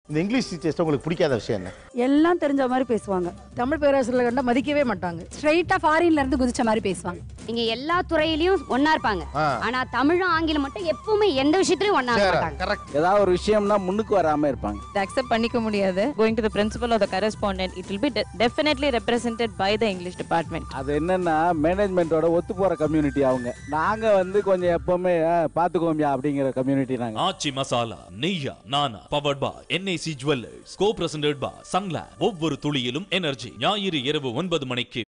இந்த English teachers உங்களுக்கு பிடிக்காத விஷயம் என்ன எல்லாம் தெரிஞ்ச மாதிரி பேசுவாங்க தமிழ் பேராசிரியர்கள் கண்டா மதிக்கவே மாட்டாங்க ஸ்ட்ரைட்டா ஃபாரின்ல இருந்து குதிச்ச மாதிரி பேசுவாங்க இங்க எல்லா துறையிலயும் ஒன்னா இருப்பாங்க ஆ. ஆனா தமிழும் ஆங்கிலம் மட்டும் எப்பவுமே எந்த விஷயத்திலயும் ஒன்னா இருக்க மாட்டாங்க கரெக்ட் ஏதாவது ஒரு விஷயம்னா முன்னுக்கு வராம இருப்பாங்க They accept பண்ணிக்க முடியாது going to the principal or the correspondent it will be de- definitely represented by the english department அது என்னன்னா மேனேஜ்மெண்ட்டோட ஒத்து போற கம்யூனிட்டி அவங்க நாங்க வந்து கொஞ்சம் எப்பவுமே அஹ், பாத்துக்கோமியா அப்படிங்கிற கம்யூனிட்டி நாங்க ஆச்சி மசாலா நெய்யா நானா பவர்ட் பா என்ஐசி ஜுவல்லர்ஸ் கோ பிரசன்டட் பா சன்லேண்ட் ஒவ்வொரு துளியிலும் எனர்ஜி ஞாயிறு இரவு ஒன்பது மணிக்கு